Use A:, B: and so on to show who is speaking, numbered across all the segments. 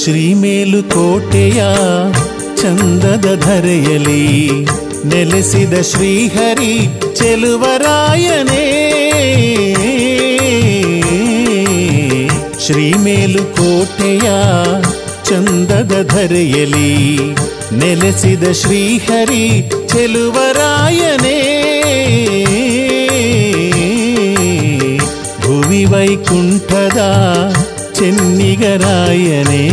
A: ಶ್ರೀಮೇಲುಕೋಟೆಯ ಚಂದದ ಧರೆಯಲಿ ನೆಲೆಸಿದ ಶ್ರೀಹರಿ ಚೆಲುವರಾಯನೇ ಶ್ರೀಮೇಲುಕೋಟೆಯ ಚಂದದ ಧರೆಯಲಿ ನೆಲೆಸಿದ ಶ್ರೀಹರಿ ಚೆಲುವರಾಯನೇ ಭುವಿ ವೈಕುಂಠದ ಚೆನ್ನಿಗರಾಯನೇ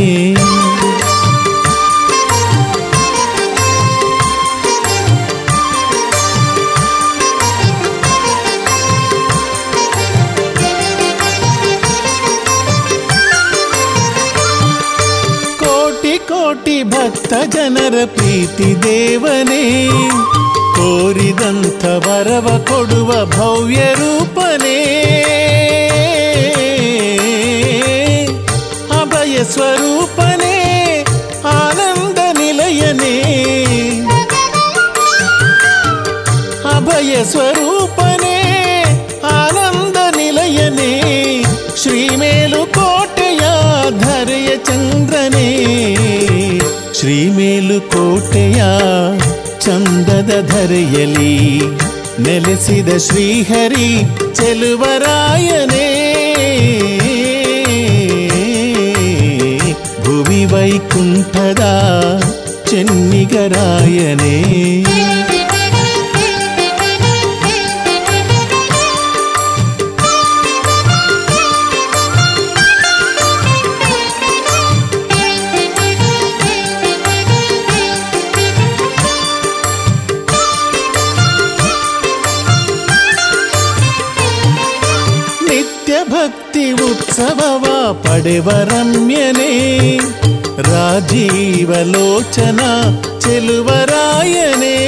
A: ಕೋಟಿ ಕೋಟಿ ಭಕ್ತ ಜನರ ಪ್ರೀತಿ ದೇವನೇ ಕೋರಿದಂಥ ವರವ ಕೊಡುವ ಭವ್ಯ ರೂಪನೇ ಅಭಯ ಸ್ವರೂಪನೇ ಆನಂದ ನಿಲಯನೇ ಅಭಯ ಸ್ವರೂಪನೇ ಆನಂದ ನಿಲಯನೇ ಶ್ರೀಮೇಲುಕೋಟೆಯ ಧರೆಯ ಚಂದ್ರನೇ ಶ್ರೀಮೇಲುಕೋಟೆಯ ಚಂದದ ಧರೆಯಲಿ ನೆಲೆಸಿದ ಶ್ರೀಹರಿ ಚೆಲುವರಾಯನೇ ಭುವಿ ವೈಕುಂಠದ ಚೆನ್ನಿಗರಾಯನೇ ನಿತ್ಯ ಭಕ್ತಿ ಉತ್ಸವವ ಪಡೆವ ರಮ್ಯನೇ ರಾಜೀವ ಲೋಚನ ಚೆಲುವರಾಯನೇ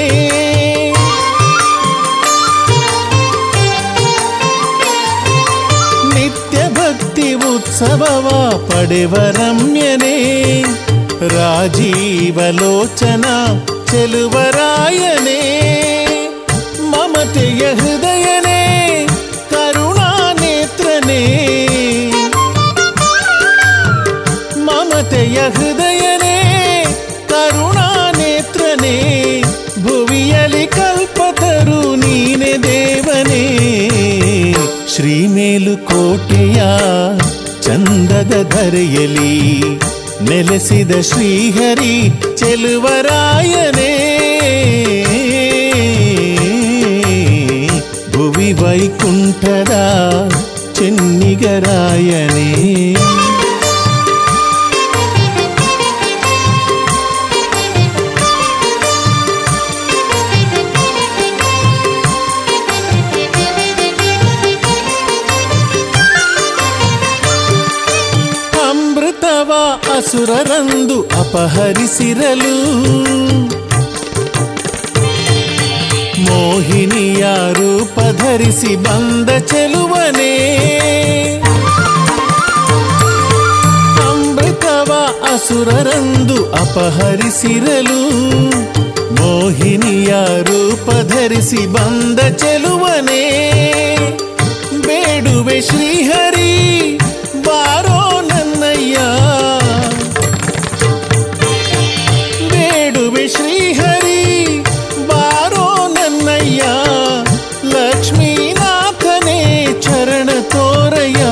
A: ನಿತ್ಯ ಭಕ್ತಿ ಉತ್ಸವವ ಪಡೆವ ರಮ್ಯನೇ ರಾಜೀವ ಲೋಚನ ಚೆಲುವರಾಯನೇ ಮಮತೆಯ ಹೃದಯನೇ ಕರುಣಾ ನೇತ್ರನೇ ಮಮತೆಯ ಹೃದಯನೇ ಕರುಣಾ ನೇತ್ರನೇ ಭುವಿಯಲಿ ಕಲ್ಪತರು ನೀನೆ ದೇವನೇ ಶ್ರೀಮೇಲುಕೋಟೆಯ ಚಂದದ ಧರೆಯಲಿ ನೆಲೆಸಿದ ಶ್ರೀಹರಿ ಚೆಲುವರಾಯನೇ ಭುವಿ ವೈಕುಂಠದ ಚೆನ್ನಿಗರಾಯನೇ ಅಮೃತವ ಅಸುರರಂದು ಅಪಹರಿಸಿರಲು ಮೋಹಿನಿಯ ರೂಪ ಧರಿಸಿ ಬಂದ ಚೆಲುವನೇ ಅಮೃತವ ಅಸುರರಂದು ಅಪಹರಿಸಿರಲು ಮೋಹಿನಿಯ ರೂಪ ಧರಿಸಿ ಬಂದ ಚೆಲುವನೇ ಬೇಡುವೆ ಶ್ರೀಹರಿ ಬಾರೋ ನನ್ನಯ್ಯ ಬೇಡುವೆ ಶ್ರೀಹರಿ ಬಾರೋ ನನ್ನಯ್ಯ ಲಕ್ಷ್ಮೀನಾಥನೇ ಚರಣ ತೋರಯ್ಯ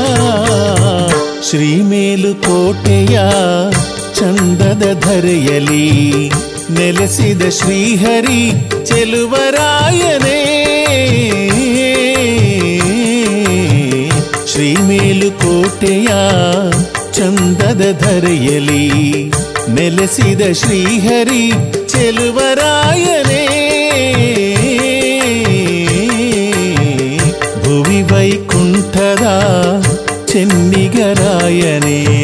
A: ಶ್ರೀಮೇಲುಕೋಟೆಯ ಚಂದದ ಧರೆಯಲಿ ನೆಲೆಸಿದ ಶ್ರೀಹರಿ ಚೆಲುವರಾಯನೇ ಶ್ರೀಮೇಲುಕೋಟೆಯ ಚಂದದ ಧರೆಯಲಿ ನೆಲೆಸಿದ ಶ್ರೀಹರಿ ಚೆಲುವರಾಯನೇ ಭುವಿ ವೈಕುಂಠದ ಚೆನ್ನಿಗರಾಯನೇ